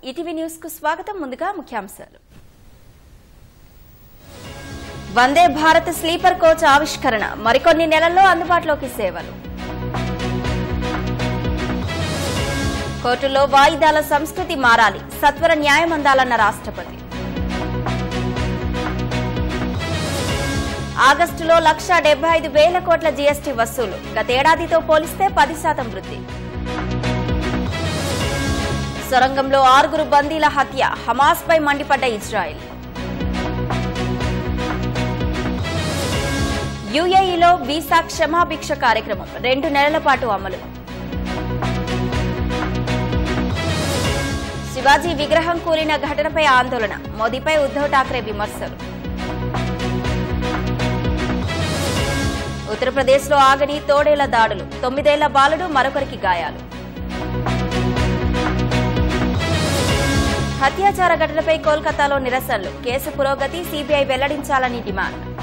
ETV news కు స్వాగతం ముందుగా ముఖ్యాంశాలు వందే భారత్ స్లీపర్ కోచ్ ఆవిష్కరణ మరికొన్ని నెలల్లో అందుబాటులోకి సేవలు కోర్టులో వాయిదాల సంస్కృతి మారాలి సత్వర న్యాయం అందాలన్న రాష్ట్రపతి ఆగస్టులో లక్ష డెబ్బై ఐదు వేల కోట్ల జీఎస్టీ వసూలు గతేడాదితో పోలిస్తే పది శాతం వృద్ధి సొరంగంలో ఆరుగురు బందీల హత్య హమాస్ పై మండిపడ్డ ఇజ్రాయెల్ యుఏఈలో వీసా క్షమాభిక్ష కార్యక్రమం రెండు నెలల పాటు అమలు శివాజీ విగ్రహం కూలిన ఘటనపై ఆందోళన మోదీపై ఉద్దవ్ ఠాక్రే విమర్శలు ఉత్తరప్రదేశ్లో ఆగని తోడేళ్ల దాడులు తొమ్మిదేళ్ల బాలుడు మరొకరికి గాయాలు అత్యాచార ఘటనపై కోల్కతాలో నిరసనలు కేసు పురోగతి సీబీఐ వెల్లడించాలని డిమాండ్